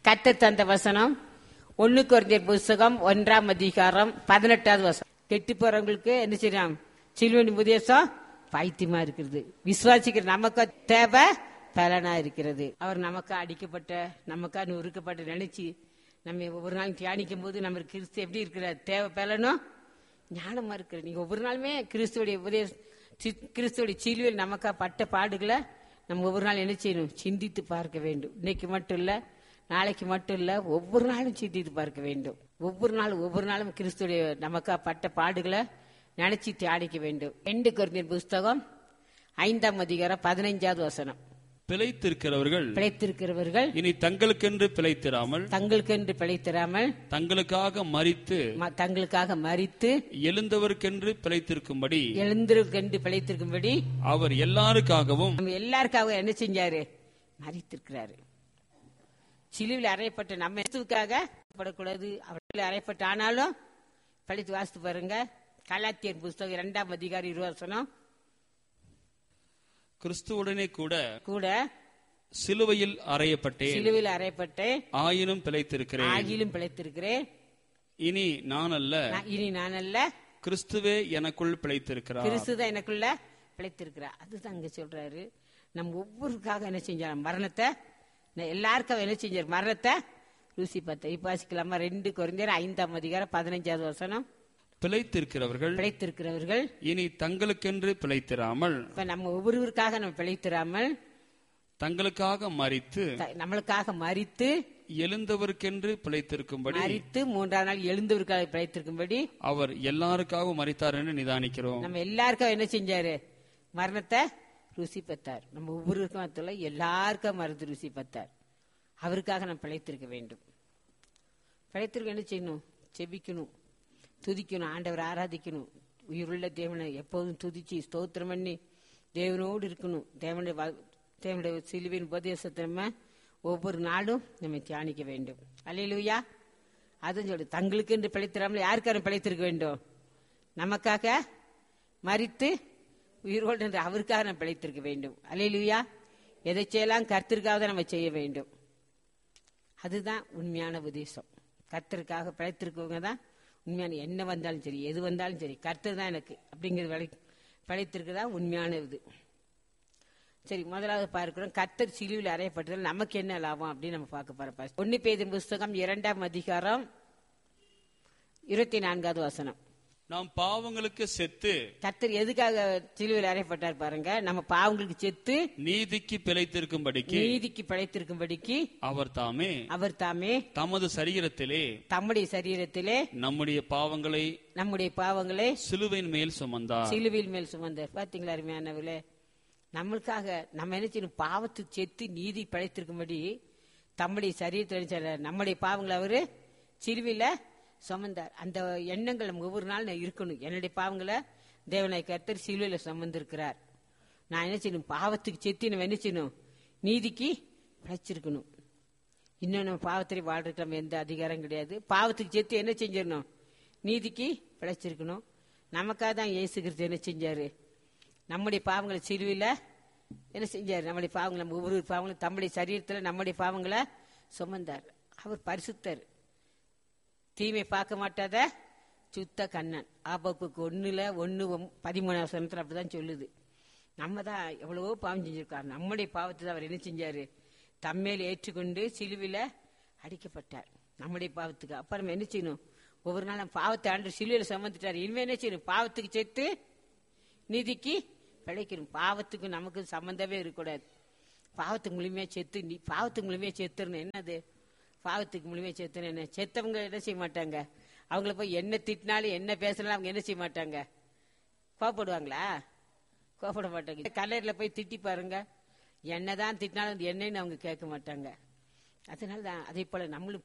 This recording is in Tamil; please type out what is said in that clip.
கத்தர் தந்த வசனம் ஒண்ணு குறைஞ்சர் புஸ்தகம் ஒன்றாம் அதிகாரம் பதினெட்டாவது வசனம் கெட்டு போறவங்களுக்கு என்ன செய்யலாம் சில்வனி உபதேசம் பைத்தியமா இருக்கிறது விசுவாசிக்கிற நமக்கு தேவை பலனா இருக்கிறது அவர் நமக்கா அடிக்கப்பட்ட நமக்கா நொறுக்கப்பட்ட நினைச்சு நம்ம ஒவ்வொரு நாளும் தியானிக்கும் போது நம்ம கிறிஸ்து எப்படி இருக்கிற தேவை பலனும் ஞானமா இருக்கிற நீங்க ஒவ்வொரு நாளுமே கிறிஸ்துவோடைய உபதேச சி- கிறிஸ்துவோடைய சிலுவையில் நமக்கா பட்ட பாடுகளை நம்ம ஒவ்வொரு நாள் என்ன செய்யணும் சிந்தித்து பார்க்க வேண்டும் இன்னைக்கு மட்டும் இல்ல நாளைக்கு மட்டும் இல்ல ஒவ்வொரு நாளும் சிந்தித்து பார்க்க வேண்டும் ஒவ்வொரு நாளும் ஒவ்வொரு நாளும் கிறிஸ்துடைய நமக்கா பட்ட பாடுகளை நினைச்சு தியானிக்க வேண்டும் ரெண்டு கொரிந்தியர் புஸ்தகம் ஐந்தாம் அதிகாரம் பதினைஞ்சாவது வசனம் பிழைத்திருக்கிறவர்கள் பிழைத்திருக்கிறவர்கள் இனி தங்களுக்கென்று பிழைத்திராமல் தங்களுக்கென்று பிழைத்திராமல் தங்களுக்காக மறித்து ம- தங்களுக்காக மறித்து எழுந்தவர்க்கென்று பிழைத்திருக்கும்படி எழுந்திருக்கென்று பிழைத்திருக்கும்படி அவர் எல்லாருக்காகவும் நம்ம எல்லாருக்காக என்ன செஞ்சாரு மறித்திருக்கிறாரு சிலுவில் அறையப்பட்ட நம்ம இயேசுவுக்காக படக்கூடாது அவர்கள் அறையப்பட்ட ஆனாலும் படித்து வாசித்து பாருங்க கலாத்தியர் புஸ்தகம் இரண்டாம் அதிகாரி இருவசனம் கிறிஸ்துவுடனே கூட கூட சிலுவையில் அறையப்பட்டேன் சிலுவில் அறையப்பட்டு ஆயினும் பிழைத்திருக்கிறேன் ஆகிலும் பிழைத்திருக்கிறேன் இனி நான் அல்ல நான் இனி நான் அல்ல கிறிஸ்துவே எனக்குள் பிழைத்திருக்கிறார் கிறிஸ்து தான் எனக்குள்ள பிழைத்திருக்கிறார் அதுதான் அங்க சொல்றாரு நம்ம ஒவ்வொருக்காக என்ன செஞ்சார் மரணத்தை நான் எல்லாருக்கும் என்ன செஞ்சார் மரணத்தை ருசி பார்த்த இப்ப வாசிக்கலாமா ரெண்டு குறைந்தர் ஐந்தாம் அதிகாரம் பதினஞ்சாவது வசனம் பிழைத்திருக்கிறவர்கள் பிழைத்திருக்கிறவர்கள் இனி தங்களுக்கென்று பிழைத்திராமல் இப்ப நம்ம ஒவ்வொருவருக்காக நம்ம பிழைத்திராமல் தங்களுக்காக மறித்து த- நம்மளுக்காக மறித்து எழுந்தவர்க்கென்று பிழைத்திருக்கும்படி மறித்து மூன்றாம் நாள் எழுந்தவருக்காக பிழைத்திருக்கும்படி அவர் எல்லாருக்காகவும் மறித்தார் என்று நிதானிக்கிறோம் நம்ம எல்லாருக்கும் என்ன செஞ்சாரு மரணத்தை ருசி பார்த்தார் நம்ம ஒவ்வொருவருக்கும் அதுல எல்லாருக்கும் மருந்து ருசி பார்த்தார் அவருக்காக நம்ம பிழைத்திருக்க வேண்டும் பிழைத்திருக்க என்ன செய்யணும் செபிக்கணும் துதிக்கணும் ஆண்டவர் ஆராதிக்கணும் உயிருள்ள தேவனை எப்போதும் துதிச்சு ஸ்தோத்திரம் பண்ணி தேவனோடு இருக்கணும் தேவனுடைய வ- தேவனுடைய சிலுவின் உபதேசத்தை நம்ம ஒவ்வொரு நாளும் நம்ம தியானிக்க வேண்டும் அல்லையிலுயா அதுவும் சொல்லு தங்களுக்கு என்று பிழைத்திராமல் யாருக்காரும் பிழைத்திருக்க வேண்டும் நமக்காக மறித்து உயிரோடு என்று அவருக்காக நம்ம பிழைத்திருக்க வேண்டும் அல்லையிலுயா எதை செய்யலாம் கர்த்தருக்காக தான் நம்ம செய்ய வேண்டும் அதுதான் உண்மையான உபதேசம் கர்த்தருக்காக பிழைத்திருக்கவங்க தான் உண்மையான என்ன வந்தாலும் சரி எது வந்தாலும் சரி கர்த்தர் தான் எனக்கு அப்படிங்கிறது விளை பிழைத்திருக்கு தான் உண்மையான இது சரி முதலாவது பார்க்கிறோம் கர்த்தர் சிலுவில் அறையப்பட்டதில் நமக்கு என்ன லாபம் அப்படின்னு நம்ம பார்க்க போறோம் ஒன்னு பேதின் புஸ்தகம் இரண்டாம் அதிகாரம் இருபத்தி நான்காவது வசனம் நாம் பாவங்களுக்கு செத்து கர்த்தர் எதுக்காக சிலுவையில் அறையப்பட்டார் பாருங்க நம்ம பாவங்களுக்கு செத்து நீதிக்கு பிழைத்திருக்கும்படிக்கு நீதிக்கு பிழைத்திருக்கும்படிக்கு அவர் தாமே அவர் தாமே தமது சரீரத்திலே தம்முடைய சரீரத்திலே நம்முடைய பாவங்களை நம்முடைய பாவங்களை சிலுவையின் மேல் சுமந்தார் சிலுவையில் மேல் சுமந்தார் பாத்தீங்களா அருமையானவர்களே நம்மளுக்காக நம்ம என்ன செய்யணும் பாவத்துக்கு செத்து நீதி படைத்திருக்கும்படி தம்முடைய சரீரத்தில் என்ன செய்றார்? நம்முடைய பாவங்களை அவரு சிலுவையில சுமந்தார் அந்த எண்ணங்கள் நம்ம ஒவ்வொரு நாள் நான் இருக்கணும் என்னுடைய பாவங்களை தேவனை கர்த்தர் சிலுவையில சுமந்திருக்கிறார் நான் என்ன செய்யணும் பாவத்துக்கு செத்து நம்ம என்ன செய்யணும் நீதிக்கு பிழைச்சிருக்கணும் இன்னும் நம்ம பாவத்திலே வாழ்றதுக்கு நம்ம எந்த அதிகாரம் கிடையாது பாவத்துக்கு செத்து என்ன செஞ்சிடணும் நீதிக்கு பிழைச்சிருக்கணும் நமக்காக தான் இயேசு கிறிஸ்து என்ன செஞ்சாரு நம்முடைய பாவங்களை சிலுவையில் என்ன செஞ்சார் நம்முடைய பாவங்களை நம்ம ஒவ்வொரு பாவங்களும் தம்முடைய சரீரத்தில் நம்முடைய பாவங்களை சுமந்தார் அவர் பரிசுத்தர் தீமை பார்க்க மாட்டாத சுத்த கண்ணன் ஆபப்புக்கு ஒண்ணுல ஒன்னு பதிமூணாவது சனத்துல அப்படிதான் சொல்லுது நம்ம தான் எவ்வளவோ பாவம் செஞ்சிருக்கார் நம்முடைய பாவத்தை தான் அவர் என்ன செஞ்சாரு தம்மேல் ஏற்றுக்கொண்டு சிலுவில அடிக்கப்பட்டார் நம்முடைய பாவத்துக்கு அப்புறம் நம்ம என்ன செய்யணும் ஒவ்வொரு நாள் நம்ம பாவத்தை ஆண்டு சிலுவையில சுமந்துட்டார் இனிமே என்ன செய்யணும் பாவத்துக்கு சேர்த்து நீதிக்கு பிழைக்கணும் பாவத்துக்கு நமக்கு சம்பந்தமே இருக்கக்கூடாது பாவத்துக்கு முழுமையா செத்து நீ பாவத்துக்கு முழுமையா செத்துறணும் என்னது பாவத்துக்கு முழுமையா செத்துன்னு என்ன செத்தவங்க என்ன செய்ய மாட்டாங்க அவங்கள போய் என்ன திட்டினாலும் என்ன பேசினாலும் அவங்க என்ன செய்ய மாட்டாங்க கோவப்படுவாங்களா கோவப்பட மாட்டாங்க கல்லறையில் போய் திட்டி பாருங்க என்னதான் திட்டினாலும் அது என்னன்னு அவங்க கேட்க மாட்டாங்க அதனால தான் அதே போல நம்மளும்